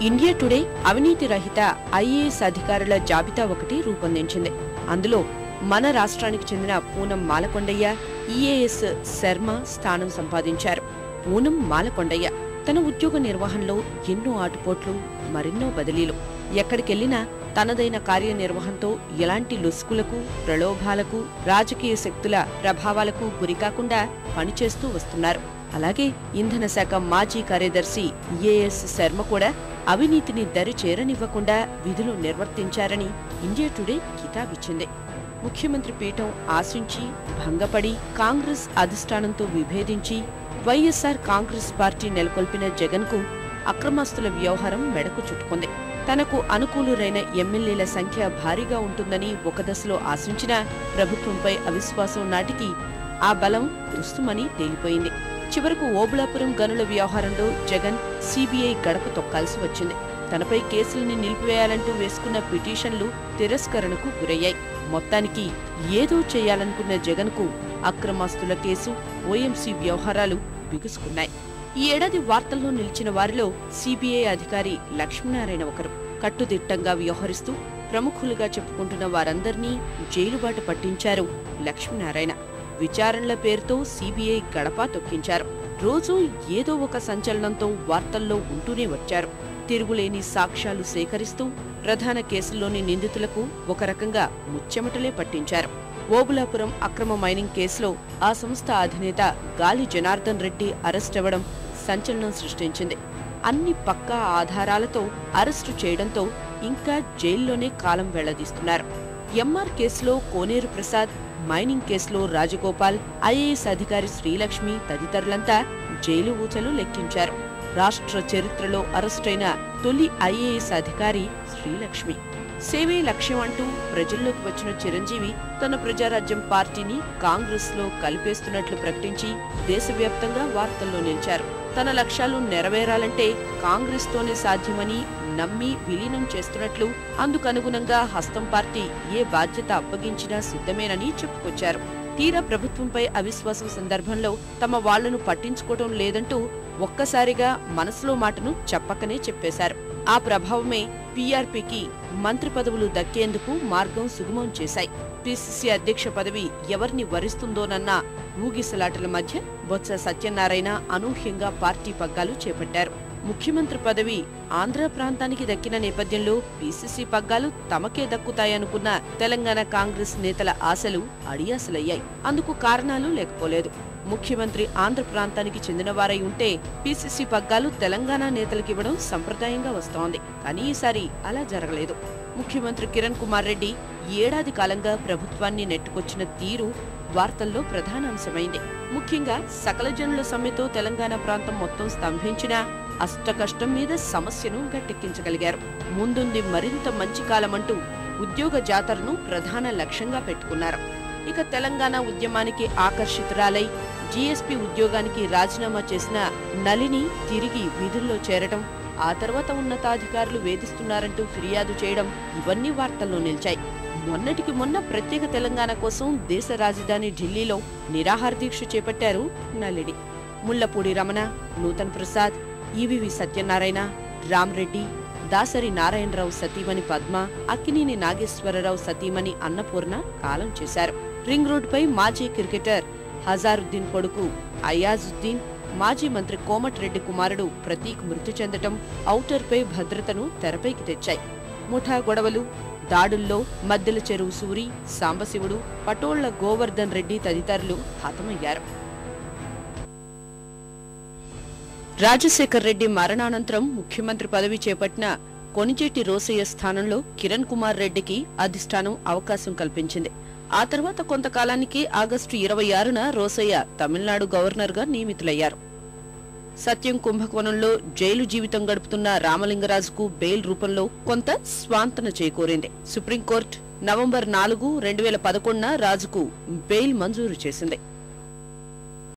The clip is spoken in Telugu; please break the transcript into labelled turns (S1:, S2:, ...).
S1: ఇండియా టుడే అవినీతి రహిత ఐఏఎస్ అధికారుల జాబితా ఒకటి రూపొందించింది అందులో మన రాష్ట్రానికి చెందిన పూనం మాలకొండయ్య ఈఏఎస్ శర్మ స్థానం సంపాదించారు పూనం మాలకొండయ్య తన ఉద్యోగ నిర్వహణలో ఎన్నో ఆటుపోట్లు మరెన్నో బదిలీలు ఎక్కడికెళ్లినా తనదైన కార్యనిర్వహణతో ఎలాంటి లొసుకులకు ప్రలోభాలకు రాజకీయ శక్తుల ప్రభావాలకు గురికాకుండా పనిచేస్తూ వస్తున్నారు అలాగే ఇంధన శాఖ మాజీ కార్యదర్శి ఏఎస్ శర్మ కూడా అవినీతిని దరి చేరనివ్వకుండా విధులు నిర్వర్తించారని ఇండియా టుడే కితాబిచ్చింది ముఖ్యమంత్రి పీఠం ఆశించి భంగపడి కాంగ్రెస్ అధిష్టానంతో విభేదించి వైఎస్సార్ కాంగ్రెస్ పార్టీ నెలకొల్పిన జగన్కు అక్రమాస్తుల వ్యవహారం మెడకు చుట్టుకుంది తనకు అనుకూలురైన ఎమ్మెల్యేల సంఖ్య భారీగా ఉంటుందని ఒక దశలో ఆశించిన ప్రభుత్వంపై అవిశ్వాసం నాటికి ఆ బలం దుస్తుమని తేలిపోయింది చివరకు ఓబుళాపురం గనుల వ్యవహారంలో జగన్ సీబీఐ గడప తొక్కాల్సి వచ్చింది తనపై కేసుల్ని నిలిపివేయాలంటూ వేసుకున్న పిటిషన్లు తిరస్కరణకు గురయ్యాయి మొత్తానికి ఏదో చేయాలనుకున్న జగన్కు అక్రమాస్తుల కేసు ఓఎంసీ వ్యవహారాలు బిగుసుకున్నాయి ఈ ఏడాది వార్తల్లో నిలిచిన వారిలో సిబిఐ అధికారి లక్ష్మీనారాయణ ఒకరు కట్టుదిట్టంగా వ్యవహరిస్తూ ప్రముఖులుగా చెప్పుకుంటున్న వారందర్నీ జైలుబాట పట్టించారు లక్ష్మీనారాయణ విచారణల పేరుతో సిబిఐ గడప తొక్కించారు రోజూ ఏదో ఒక సంచలనంతో వార్తల్లో ఉంటూనే వచ్చారు తిరుగులేని సాక్ష్యాలు సేకరిస్తూ ప్రధాన కేసుల్లోని నిందితులకు ఒక రకంగా ముచ్చెమటలే పట్టించారు ఓబులాపురం అక్రమ మైనింగ్ కేసులో ఆ సంస్థ అధినేత గాలి జనార్దన్ రెడ్డి అరెస్ట్ అవ్వడం సంచలనం సృష్టించింది అన్ని పక్కా ఆధారాలతో అరెస్టు చేయడంతో ఇంకా జైల్లోనే కాలం వెళ్లదీస్తున్నారు ఎంఆర్ కేసులో కోనేరు ప్రసాద్ మైనింగ్ కేసులో రాజగోపాల్ ఐఏఎస్ అధికారి శ్రీలక్ష్మి తదితరులంతా జైలు ఊచలు లెక్కించారు రాష్ట్ర చరిత్రలో అరెస్టైన తొలి ఐఏఎస్ అధికారి శ్రీలక్ష్మి సేవే లక్ష్యం అంటూ ప్రజల్లోకి వచ్చిన చిరంజీవి తన ప్రజారాజ్యం పార్టీని కాంగ్రెస్ లో కలిపేస్తున్నట్లు ప్రకటించి దేశవ్యాప్తంగా వార్తల్లో నిలిచారు తన లక్ష్యాలు నెరవేరాలంటే కాంగ్రెస్ తోనే సాధ్యమని నమ్మి విలీనం చేస్తున్నట్లు అందుకనుగుణంగా హస్తం పార్టీ ఏ బాధ్యత అప్పగించినా సిద్ధమేనని చెప్పుకొచ్చారు తీరా ప్రభుత్వంపై అవిశ్వాసం సందర్భంలో తమ వాళ్లను పట్టించుకోవటం లేదంటూ ఒక్కసారిగా మనసులో మాటను చెప్పకనే చెప్పేశారు ఆ ప్రభావమే పీఆర్పీకి మంత్రి పదవులు దక్కేందుకు మార్గం సుగమం చేశాయి పిసిసి అధ్యక్ష పదవి ఎవరిని వరిస్తుందోనన్న ఊగిసలాటల మధ్య బొత్స సత్యనారాయణ అనూహ్యంగా పార్టీ పగ్గాలు చేపట్టారు ముఖ్యమంత్రి పదవి ఆంధ్ర ప్రాంతానికి దక్కిన నేపథ్యంలో పీసీసీ పగ్గాలు తమకే దక్కుతాయనుకున్న తెలంగాణ కాంగ్రెస్ నేతల ఆశలు అడియాసలయ్యాయి అందుకు కారణాలు లేకపోలేదు ముఖ్యమంత్రి ఆంధ్ర ప్రాంతానికి చెందినవారై ఉంటే పీసీసీ పగ్గాలు తెలంగాణ నేతలకివ్వడం సంప్రదాయంగా వస్తోంది కానీ ఈసారి అలా జరగలేదు ముఖ్యమంత్రి కిరణ్ కుమార్ రెడ్డి ఏడాది కాలంగా ప్రభుత్వాన్ని నెట్టుకొచ్చిన తీరు వార్తల్లో ప్రధాన అంశమైంది ముఖ్యంగా సకల జనుల సమ్మెతో తెలంగాణ ప్రాంతం మొత్తం స్తంభించినా అష్టకష్టం మీద సమస్యను గట్టెక్కించగలిగారు ముందుంది మరింత మంచి కాలమంటూ ఉద్యోగ జాతరను ప్రధాన లక్ష్యంగా పెట్టుకున్నారు ఇక తెలంగాణ ఉద్యమానికి ఆకర్షితురాలై జీఎస్పీ ఉద్యోగానికి రాజీనామా చేసిన నలిని తిరిగి విధుల్లో చేరటం ఆ తర్వాత ఉన్నతాధికారులు వేధిస్తున్నారంటూ ఫిర్యాదు చేయడం ఇవన్నీ వార్తల్లో నిలిచాయి మొన్నటికి మొన్న ప్రత్యేక తెలంగాణ కోసం దేశ రాజధాని ఢిల్లీలో నిరాహార దీక్ష చేపట్టారు నల్లిడి ముల్లపూడి రమణ నూతన్ ప్రసాద్ ఈవివి సత్యనారాయణ రామ్రెడ్డి దాసరి నారాయణరావు సతీమణి పద్మ అక్కినేని నాగేశ్వరరావు సతీమణి అన్నపూర్ణ కాలం చేశారు రింగ్ రోడ్డుపై మాజీ క్రికెటర్ హజారుద్దీన్ కొడుకు అయాజుద్దీన్ మాజీ మంత్రి కోమటిరెడ్డి కుమారుడు ప్రతీక్ మృతి చెందటం ఔటర్పై భద్రతను తెరపైకి తెచ్చాయి ముఠా గొడవలు దాడుల్లో మద్దెల చెరువు సూరి సాంబశివుడు పటోళ్ల గోవర్ధన్ రెడ్డి తదితరులు హతమయ్యారు రాజశేఖర్ రెడ్డి మరణానంతరం ముఖ్యమంత్రి పదవి చేపట్టిన కొనిజేటి రోసయ్య స్థానంలో కిరణ్ కుమార్ రెడ్డికి అధిష్టానం అవకాశం కల్పించింది ఆ తర్వాత కొంతకాలానికి ఆగస్టు ఇరవై ఆరున రోసయ్య తమిళనాడు గవర్నర్గా నియమితులయ్యారు సత్యం కుంభకోణంలో జైలు జీవితం గడుపుతున్న రామలింగరాజుకు బెయిల్ రూపంలో కొంత స్వాంతన చేకూరింది సుప్రీంకోర్టు నవంబర్ నాలుగు రెండు వేల పదకొండున రాజుకు బెయిల్ మంజూరు చేసింది